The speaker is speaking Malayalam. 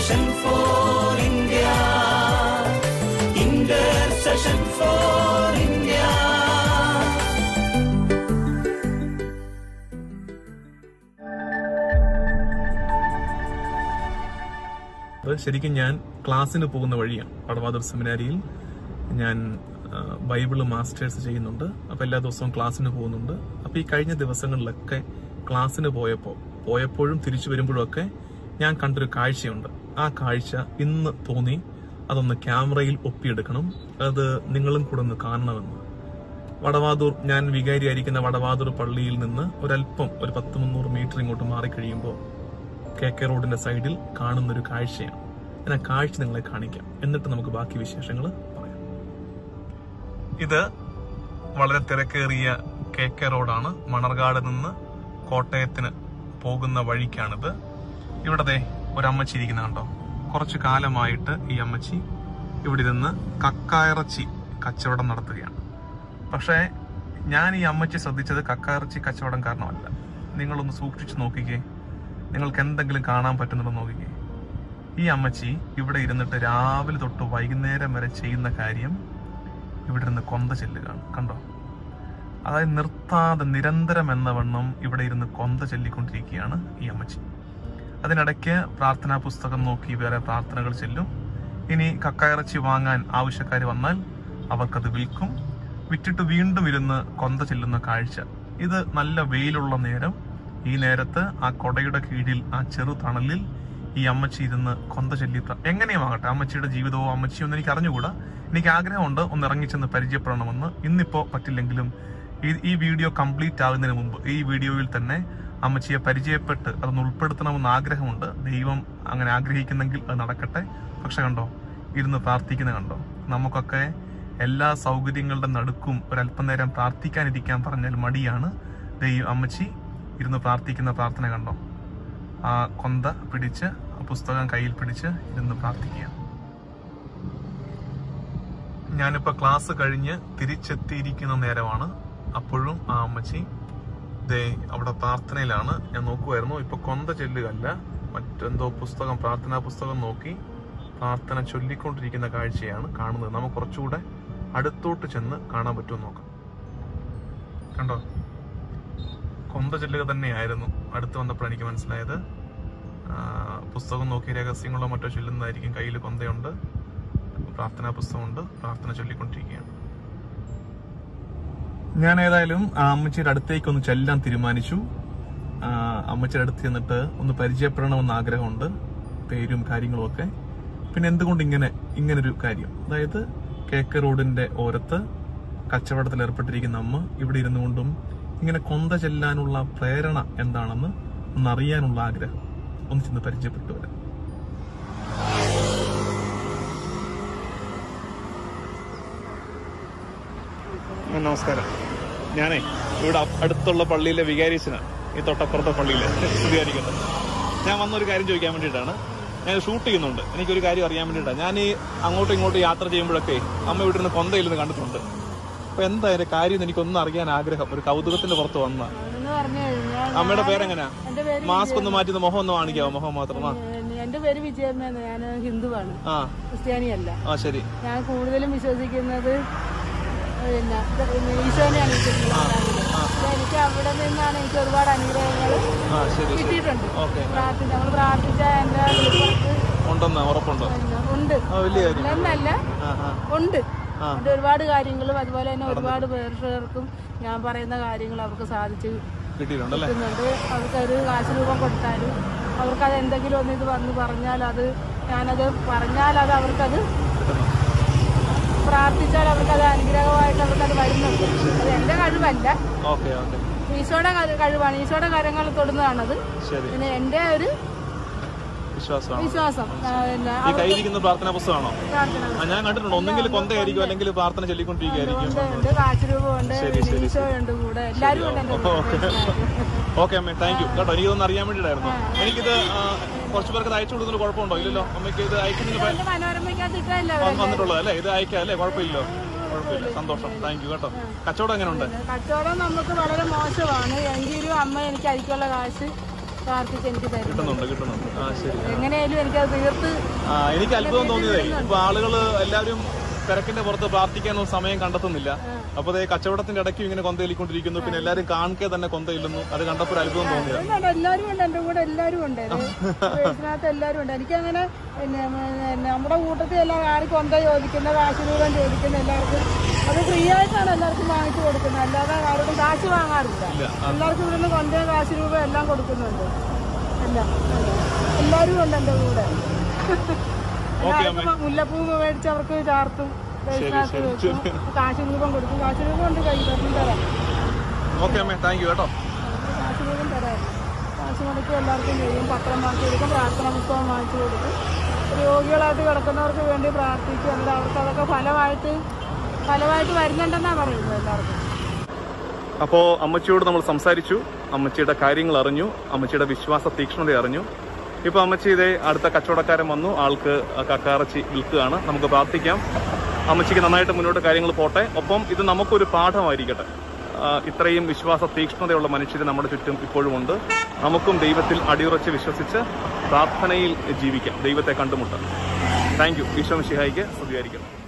Intercession for India. Intercession for India. അത് ശരിക്കും ഞാൻ ക്ലാസ്സിന് പോകുന്ന വഴിയാണ് പടവാദർ സെമിനാരിയിൽ ഞാൻ ആ, ബൈബിള് മാസ്റ്റേഴ്സ് ചെയ്യുന്നുണ്ട് അപ്പൊ എല്ലാ ദിവസവും ക്ലാസ്സിന് പോകുന്നുണ്ട് അപ്പൊ ഈ കഴിഞ്ഞ ദിവസങ്ങളിലൊക്കെ ക്ലാസ്സിന് പോയപ്പോൾ പോയപ്പോഴും തിരിച്ചു വരുമ്പോഴൊക്കെ ഞാൻ കണ്ടൊരു കാഴ്ചയുണ്ട് ആ കാഴ്ച ഇന്ന് തോന്നി അതൊന്ന് ക്യാമറയിൽ ഒപ്പിയെടുക്കണം അത് നിങ്ങളും കൂടെ ഒന്ന് കാണണമെന്ന് വടവാതൂർ ഞാൻ വികാരിയായിരിക്കുന്ന വടവാതൂർ പള്ളിയിൽ നിന്ന് ഒരല്പം ഒരു പത്ത് മുന്നൂറ് മീറ്റർ ഇങ്ങോട്ട് മാറിക്കഴിയുമ്പോൾ കെ കെ റോഡിന്റെ സൈഡിൽ കാണുന്ന ഒരു കാഴ്ചയാണ് ഞാൻ ആ കാഴ്ച നിങ്ങളെ കാണിക്കാം എന്നിട്ട് നമുക്ക് ബാക്കി വിശേഷങ്ങൾ പറയാം ഇത് വളരെ തിരക്കേറിയ കെ കെ റോഡാണ് മണർകാട് നിന്ന് കോട്ടയത്തിന് പോകുന്ന വഴിക്കാണിത് ഇവിടെ ദേ ഒരു അമ്മച്ചി ഇരിക്കുന്ന കണ്ടോ കുറച്ചു കാലമായിട്ട് ഈ അമ്മച്ചി ഇവിടെ ഇരുന്ന് കക്കായിറച്ചി കച്ചവടം നടത്തുകയാണ് പക്ഷേ ഞാൻ ഈ അമ്മച്ചി ശ്രദ്ധിച്ചത് കക്കായിറച്ചി കച്ചവടം കാരണമല്ല നിങ്ങളൊന്ന് സൂക്ഷിച്ചു നോക്കിക്കേ നിങ്ങൾക്ക് എന്തെങ്കിലും കാണാൻ പറ്റുന്നുണ്ടോ നോക്കിക്കേ ഈ അമ്മച്ചി ഇവിടെ ഇരുന്നിട്ട് രാവിലെ തൊട്ട് വൈകുന്നേരം വരെ ചെയ്യുന്ന കാര്യം ഇവിടെ ഇരുന്ന് കൊന്ത ചെല്ലുകയാണ് കണ്ടോ അതായത് നിർത്താതെ നിരന്തരം എന്ന വണ്ണം ഇവിടെ ഇരുന്ന് കൊന്ത ചൊല്ലിക്കൊണ്ടിരിക്കുകയാണ് ഈ അമ്മച്ചി അതിനിടയ്ക്ക് പ്രാർത്ഥനാ പുസ്തകം നോക്കി വേറെ പ്രാർത്ഥനകൾ ചെല്ലും ഇനി കക്കയിറച്ചി വാങ്ങാൻ ആവശ്യക്കാർ വന്നാൽ അവർക്കത് വിൽക്കും വിറ്റിട്ട് വീണ്ടും ഇരുന്ന് കൊന്ത ചെല്ലുന്ന കാഴ്ച ഇത് നല്ല വെയിലുള്ള നേരം ഈ നേരത്ത് ആ കൊടയുടെ കീഴിൽ ആ ചെറു തണലിൽ ഈ അമ്മച്ചി ഇരുന്ന് കൊന്ത ചൊല്ലി പ്ര- എങ്ങനെയും ആകട്ടെ അമ്മച്ചിയുടെ ജീവിതവും അമ്മച്ചിയും ഒന്നും എനിക്ക് അറിഞ്ഞുകൂടാ എനിക്ക് ആഗ്രഹമുണ്ട് ഒന്ന് ഇറങ്ങിച്ചെന്ന് പരിചയപ്പെടണമെന്ന് ഇന്നിപ്പോ പറ്റില്ലെങ്കിലും ഈ ഈ വീഡിയോ കംപ്ലീറ്റ് ആകുന്നതിന് മുമ്പ് ഈ വീഡിയോയിൽ തന്നെ അമ്മച്ചിയെ പരിചയപ്പെട്ട് അതൊന്ന് ഉൾപ്പെടുത്തണമെന്ന് ആഗ്രഹമുണ്ട് ദൈവം അങ്ങനെ ആഗ്രഹിക്കുന്നെങ്കിൽ അത് നടക്കട്ടെ പക്ഷെ കണ്ടോ ഇരുന്ന് പ്രാർത്ഥിക്കുന്ന കണ്ടോ നമുക്കൊക്കെ എല്ലാ സൗകര്യങ്ങളുടെ നടുക്കും ഒരല്പം നേരം പ്രാർത്ഥിക്കാനിരിക്കാൻ പറഞ്ഞാൽ മടിയാണ് ദൈവം അമ്മച്ചി ഇരുന്ന് പ്രാർത്ഥിക്കുന്ന പ്രാർത്ഥന കണ്ടോ ആ കൊന്ത പിടിച്ച് ആ പുസ്തകം കയ്യിൽ പിടിച്ച് ഇരുന്ന് പ്രാർത്ഥിക്കുക ഞാനിപ്പോ ക്ലാസ് കഴിഞ്ഞ് തിരിച്ചെത്തിയിരിക്കുന്ന നേരമാണ് അപ്പോഴും ആ അമ്മച്ചി ദേ അവിടെ പ്രാർത്ഥനയിലാണ് ഞാൻ നോക്കുമായിരുന്നു ഇപ്പൊ കൊന്ത ചെല്ലുകയല്ല മറ്റെന്തോ പുസ്തകം പ്രാർത്ഥനാ പുസ്തകം നോക്കി പ്രാർത്ഥന ചൊല്ലിക്കൊണ്ടിരിക്കുന്ന കാഴ്ചയാണ് കാണുന്നത് നമുക്ക് കുറച്ചുകൂടെ അടുത്തോട്ട് ചെന്ന് കാണാൻ പറ്റുമോ നോക്കാം കണ്ടോ കൊന്ത ചെല്ലുക തന്നെയായിരുന്നു അടുത്ത് വന്നപ്പോൾ എനിക്ക് മനസ്സിലായത് ആ, പുസ്തകം നോക്കി രഹസ്യങ്ങളോ മറ്റോ ചൊല്ലുന്നതായിരിക്കും കയ്യിൽ കൊന്തയുണ്ട് പ്രാർത്ഥനാ പുസ്തകമുണ്ട് പ്രാർത്ഥന ചൊല്ലിക്കൊണ്ടിരിക്കുകയാണ് ഞാൻ ഏതായാലും ആ അമ്മച്ചിയുടെ അടുത്തേക്ക് ഒന്ന് ചെല്ലാൻ തീരുമാനിച്ചു ആ, അമ്മച്ചിയുടെ അടുത്ത് ചെന്നിട്ട് ഒന്ന് പരിചയപ്പെടണമെന്ന് ആഗ്രഹമുണ്ട് പേരും കാര്യങ്ങളും ഒക്കെ പിന്നെ എന്തുകൊണ്ട് ഇങ്ങനെ ഇങ്ങനൊരു കാര്യം അതായത് കേക്ക് റോഡിന്റെ ഓരത്ത് കച്ചവടത്തിൽ ഏർപ്പെട്ടിരിക്കുന്ന അമ്മ ഇവിടെ ഇരുന്നു കൊണ്ടും ഇങ്ങനെ കൊന്ത ചെല്ലാനുള്ള പ്രേരണ എന്താണെന്ന് ഒന്ന് അറിയാനുള്ള ആഗ്രഹം ഒന്ന് ചെന്ന് പരിചയപ്പെട്ടു വരാം നമസ്കാരം ഞാനേ ഇവിടെ അടുത്തുള്ള പള്ളിയിലെ വികാരീശനാണ് ഈ തൊട്ടപ്പുറത്തെ പള്ളിയിലെ സ്തുതിയായിരിക്കുന്നത് ഞാൻ വന്നൊരു കാര്യം ചോദിക്കാൻ വേണ്ടിയിട്ടാണ് ഞാൻ ഷൂട്ട് ചെയ്യുന്നുണ്ട് എനിക്കൊരു കാര്യം അറിയാൻ വേണ്ടിയിട്ടാണ് ഞാൻ ഈ അങ്ങോട്ടും ഇങ്ങോട്ടും യാത്ര ചെയ്യുമ്പോഴൊക്കെ അമ്മ ഇവിടെ നിന്ന് കൊന്തയില്ലെന്ന് കണ്ടിട്ടുണ്ട് അപ്പൊ എന്താ അതിന്റെ കാര്യം എന്ന് എനിക്കൊന്നും അറിയാൻ ആഗ്രഹം ഒരു കൗതുകത്തിന്റെ പുറത്ത് വന്ന എന്ന് പറഞ്ഞു കഴിഞ്ഞാൽ അമ്മയുടെ പേരെങ്ങനെയാ എന്റെ പേര് മാസ്ക് ഒന്ന് മാറ്റി മുഖം ഒന്ന് കാണിക്കാവോ മുഖം മാത്രമാ ഏഹ് എന്റെ പേര് വിജയമ്മ ഞാൻ ഹിന്ദുവാണ് ആ ക്രിസ്ത്യാനിയല്ല ആ ശരി ഞാൻ കൂടുതലും വിശ്വസിക്കുന്നത് പിന്നെ പിന്നെ ഈശോനെയാണ് വിശ്വസിക്കുന്നത് പക്ഷേ എനിക്ക് അവിടെ നിന്നാണ് എനിക്ക് ഒരുപാട് അനുഗ്രഹങ്ങൾ ആ ശരി ശരി കിട്ടിയിട്ടുണ്ട് ഓക്കെ പ്രാർത്ഥിച്ച നമ്മൾ പ്രാർത്ഥിച്ച എന്റെ വെളിപ്പുറത്ത് ഉണ്ടെന്ന് ഉറപ്പുണ്ടോ പിന്നെ ഉണ്ട് ആ വലിയ കാര്യം ഇല്ലെന്നല്ല ആ ആ ഉണ്ട് ആ. എന്റെ ഒരുപാട് കാര്യങ്ങളും അതുപോലെ തന്നെ ഒരുപാട് പേർക്കും ഞാൻ പറയുന്ന കാര്യങ്ങൾ അവർക്ക് സാധിച്ചു കിട്ടിയിട്ടുണ്ടല്ലേ കിട്ടുന്നുണ്ട് അവർക്കൊരു കാശ് രൂപം കൊടുത്താലും അവർക്കത് എന്തെങ്കിലും ഒന്ന് ഇത് വന്ന് പറഞ്ഞാൽ അത് ഞാനത് പറഞ്ഞാൽ അത് അവർക്കത് പ്രാർത്ഥിച്ചാൽ അവർക്കത് അനുഗ്രഹമായിട്ട് അവർക്കത് വരുന്നുണ്ട് അത് എൻ്റെ കഴിവല്ല ഓക്കെ ഓക്കെ ഈശോയുടെ കഴി- കഴിവാണ് ഈശോയുടെ കരങ്ങൾ തൊടുന്നതാണത് ശരി പിന്നെ എൻ്റെ ഒരു വിശ്വാസമാണ് വിശ്വാസം ആ, പിന്നെ ഈ കയ്യിരിക്കുന്ന പ്രാർത്ഥനാ പുസ്തകമാണോ പ്രാർത്ഥന ആ ഞാൻ കണ്ടിട്ടുണ്ട് ഒന്നെങ്കിൽ കൊന്തയായിരിക്കും അല്ലെങ്കിൽ പ്രാർത്ഥന ചൊല്ലിക്കൊണ്ടിരിക്കുകയായിരിക്കും ഉണ്ട് ഉണ്ട് കാശ് രൂപമുണ്ട് പിന്നെ ഈശോയുണ്ട് കൂടെ എല്ലാവരും ഉണ്ട് എൻ്റെ കൂടെ. ഓക്കെ അമ്മേ താങ്ക് യു കേട്ടോ എനിക്കിതൊന്ന് അറിയാൻ വേണ്ടിയിട്ടായിരുന്നു എനിക്കിത് ആ, കുറച്ച് പേർക്ക് ഇത് അയച്ചു കൊടുക്കുന്നതിൽ കുഴപ്പമുണ്ടോ ഇല്ലല്ലോ അമ്മയ്ക്ക് ഇത് അയക്കുന്നതിന് പ- എൻ്റെ മനോരമയ്ക്കകത്ത് ഇട്ടല്ല വന്ന് വന്നിട്ടുള്ളത് അല്ലേ ഇത് അയക്കാം അല്ലേ കുഴപ്പമില്ലല്ലോ കുഴപ്പമില്ല സന്തോഷം താങ്ക് യു കേട്ടോ കച്ചവടം എങ്ങനെയുണ്ട് കച്ചവടം നമുക്ക് വളരെ മോശമാണ് എങ്കിലും അമ്മ എനിക്ക് അരിക്കുള്ള കാശ് പ്രാർത്ഥിച്ച് എനിക്ക് തരും കിട്ടുന്നുണ്ട് കിട്ടുന്നുണ്ട് ആ ശരി എങ്ങനെയായാലും എനിക്കത് തീർത്ത് ആ എനിക്ക് അത്ഭുതം തോന്നിയതേ ഇപ്പൊ ആളുകള് എല്ലാവരും തിരക്കിന്റെ പുറത്ത് പ്രാർത്ഥിക്കാനൊന്നും സമയം കണ്ടെത്തുന്നില്ല അപ്പൊ ദേ കച്ചവടത്തിന്റെ ഇടയ്ക്കും ഇങ്ങനെ കൊന്തയിലിക്കൊണ്ടിരിക്കുന്നു പിന്നെ എല്ലാരും കാണിക്കെ തന്നെ കൊന്തയില്ലുന്നു അത് കണ്ടപ്പോൾ ഒരു അത്ഭുതം തോന്നിയത് അതുകൊണ്ട് എല്ലാവരും ഉണ്ട് എൻ്റെ കൂടെ എല്ലാവരും ഉണ്ട് ഇതിനകത്ത് എല്ലാവരും ഉണ്ട് എനിക്കങ്ങനെ പിന്നെ പിന്നെ നമ്മുടെ കൂട്ടത്തിൽ എല്ലാം ആർക്കും കൊന്ത ചോദിക്കുന്ന കാശ് രൂപം ചോദിക്കുന്ന എല്ലാവർക്കും അത് ഫ്രീ ആയിട്ടാണ് എല്ലാവർക്കും വാങ്ങിച്ചു കൊടുക്കുന്നത് അല്ലാതെ ആരോടും കാശ് വാങ്ങാറില്ല എല്ലാവർക്കും ഇവിടുന്ന് കൊന്ത കാശ് രൂപ എല്ലാം കൊടുക്കുന്നുണ്ട് എല്ലാം എല്ലാവരും ഉണ്ട് എൻ്റെ കൂടെ എല്ലാവർക്കും മുല്ലപ്പൂ മേടിച്ച് അവർക്ക് ചാർത്തും ദേശനാഥ് വെക്കും കാശ് രൂപം കൊടുക്കും കാശ് രൂപം ഉണ്ട് കൈ തരണം തരാം ഓക്കെ അമ്മേ താങ്ക് യു കേട്ടോ കാശ് രൂപം തരാം കാശ് മുടക്കി എല്ലാവർക്കും ചെയ്യും പത്രം വാങ്ങിച്ചു കൊടുക്കും പ്രാർത്ഥന പുസ്തകം വാങ്ങിച്ചു കൊടുക്കും രോഗികളായിട്ട് കിടക്കുന്നവർക്ക് വേണ്ടി പ്രാർത്ഥിക്കും എന്നിട്ട് അവർക്ക് അതൊക്കെ ഫലമായിട്ട് ഫലമായിട്ട് വരുന്നുണ്ടെന്നാണ് പറയുന്നത് എല്ലാവർക്കും അപ്പോ അമ്മച്ചിയോട് നമ്മൾ സംസാരിച്ചു അമ്മച്ചിയുടെ കാര്യങ്ങൾ അറിഞ്ഞു അമ്മച്ചിയുടെ വിശ്വാസ തീക്ഷ്ണത അറിഞ്ഞു ഇപ്പൊ അമ്മച്ചി ഇതേ അടുത്ത കച്ചവടക്കാരൻ വന്നു ആൾക്ക് കക്കാറച്ചി വിൽക്കുകയാണ് നമുക്ക് പ്രാർത്ഥിക്കാം അമ്മച്ചിക്ക് നന്നായിട്ട് മുന്നോട്ട് കാര്യങ്ങൾ പോട്ടെ ഒപ്പം ഇത് നമുക്കൊരു പാഠമായിരിക്കട്ടെ ആ, ഇത്രയും വിശ്വാസ തീക്ഷ്ണതയുള്ള മനുഷ്യർ നമ്മുടെ ചുറ്റും ഇപ്പോഴും ഉണ്ട് നമുക്കും ദൈവത്തിൽ അടിയുറച്ച് വിശ്വസിച്ച് പ്രാർത്ഥനയിൽ ജീവിക്കാം ദൈവത്തെ കണ്ടുമുട്ടാം താങ്ക് യു ഈശോ മിശിഹായിക്ക് സ്തുതിയായിരിക്കണം